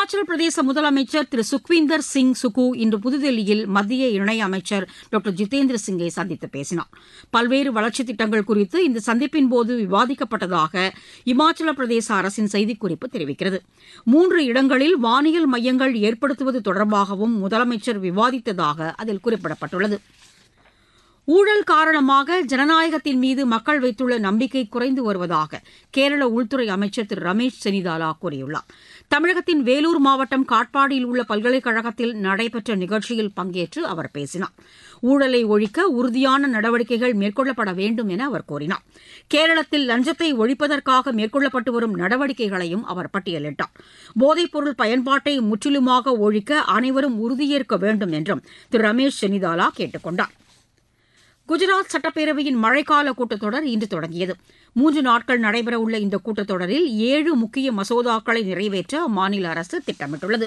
இமாச்சல பிரதேச முதலமைச்சர் திரு சுக்வீந்தர் சிங் சுகு இன்று புதுதில்லியில் மத்திய இணையமைச்சர் டாக்டர் ஜிதேந்திர சிங்கை சந்தித்து பேசினார் பல்வேறு வளர்ச்சித் திட்டங்கள் குறித்து இந்த சந்திப்பின்போது விவாதிக்கப்பட்டதாக இமாச்சல பிரதேச அரசின் செய்திக்குறிப்பு தெரிவிக்கிறது மூன்று இடங்களில் வானியல் மையங்கள் ஏற்படுத்துவது தொடர்பாகவும் முதலமைச்சர் விவாதித்ததாக அதில் குறிப்பிடப்பட்டுள்ளது ஊழல் காரணமாக ஜனநாயகத்தின் மீது மக்கள் வைத்துள்ள நம்பிக்கை குறைந்து வருவதாக கேரள உள்துறை அமைச்சர் திரு ரமேஷ் செனிதாலா கூறியுள்ளார் தமிழகத்தின் வேலூர் மாவட்டம் காட்பாடியில் உள்ள பல்கலைக்கழகத்தில் நடைபெற்ற நிகழ்ச்சியில் பங்கேற்று அவர் பேசினார் ஊழலை ஒழிக்க உறுதியான நடவடிக்கைகள் மேற்கொள்ளப்பட வேண்டும் என அவர் கூறினார் கேரளத்தில் லஞ்சத்தை ஒழிப்பதற்காக மேற்கொள்ளப்பட்டு வரும் நடவடிக்கைகளையும் அவர் பட்டியலிட்டார் போதைப்பொருள் பயன்பாட்டை முற்றிலுமாக ஒழிக்க அனைவரும் உறுதியேற்க வேண்டும் என்றும் திரு ரமேஷ் செனிதாலா கேட்டுக் கொண்டார் குஜராத் சட்டப்பேரவையின் மழைக்கால கூட்டத்தொடர் இன்று தொடங்கியது மூன்று நாட்கள் நடைபெறவுள்ள இந்த கூட்டத்தொடரில் ஏழு முக்கிய மசோதாக்களை நிறைவேற்ற அம்மாநில அரசு திட்டமிட்டுள்ளது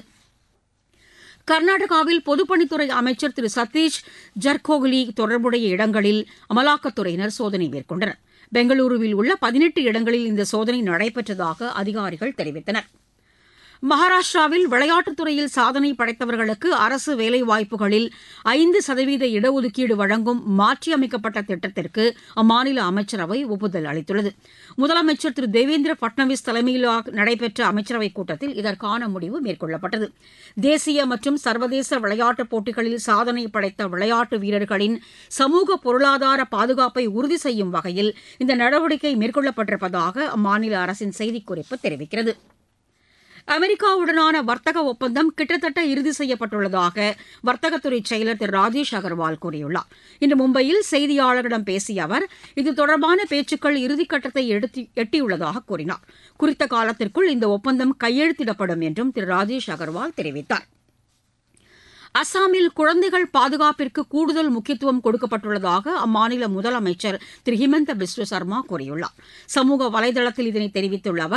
கர்நாடகாவில் பொதுப்பணித்துறை அமைச்சர் திரு சதீஷ் ஜர்கோகலி தொடர்புடைய இடங்களில் அமலாக்கத்துறையினர் சோதனை மேற்கொண்டனர் பெங்களூருவில் உள்ள பதினெட்டு இடங்களில் இந்த சோதனை நடைபெற்றதாக அதிகாரிகள் தெரிவித்தனர் மகாராஷ்டிராவில் விளையாட்டுத் துறையில் சாதனை படைத்தவர்களுக்கு அரசு வேலைவாய்ப்புகளில் ஐந்து சதவீத இடஒதுக்கீடு வழங்கும் மாற்றியமைக்கப்பட்ட திட்டத்திற்கு அம்மாநில அமைச்சரவை ஒப்புதல் அளித்துள்ளது முதலமைச்சர் திரு தேவேந்திர பட்னவிஸ் தலைமையில் நடைபெற்ற அமைச்சரவைக் கூட்டத்தில் இதற்கான முடிவு மேற்கொள்ளப்பட்டது தேசிய மற்றும் சர்வதேச விளையாட்டுப் போட்டிகளில் சாதனை படைத்த விளையாட்டு வீரர்களின் சமூக பொருளாதார பாதுகாப்பை உறுதி செய்யும் வகையில் இந்த நடவடிக்கை மேற்கொள்ளப்பட்டிருப்பதாக அம்மாநில அரசின் செய்திக்குறிப்பு தெரிவிக்கிறது அமெரிக்காவுடனான வர்த்தக ஒப்பந்தம் கிட்டத்தட்ட இறுதி செய்யப்பட்டுள்ளதாக வர்த்தகத்துறை செயலர் திரு ராஜேஷ் அகர்வால் கூறியுள்ளார் இன்று மும்பையில் செய்தியாளர்களிடம் பேசிய அவர் இது தொடர்பான பேச்சுக்கள் இறுதிக்கட்டத்தை எட்டியுள்ளதாக கூறினார் குறித்த காலத்திற்குள் இந்த ஒப்பந்தம் கையெழுத்திடப்படும் என்றும் திரு ராஜேஷ் அகர்வால் தெரிவித்தார் அஸ்ஸாமில் குழந்தைகள் பாதுகாப்பிற்கு கூடுதல் முக்கியத்துவம் கொடுக்கப்பட்டுள்ளதாக அம்மாநில முதலமைச்சர் திரு ஹிமந்த பிஸ்வ சர்மா கூறியுள்ளார் சமூக வலைதளத்தில் இதனை தெரிவித்துள்ள அவர்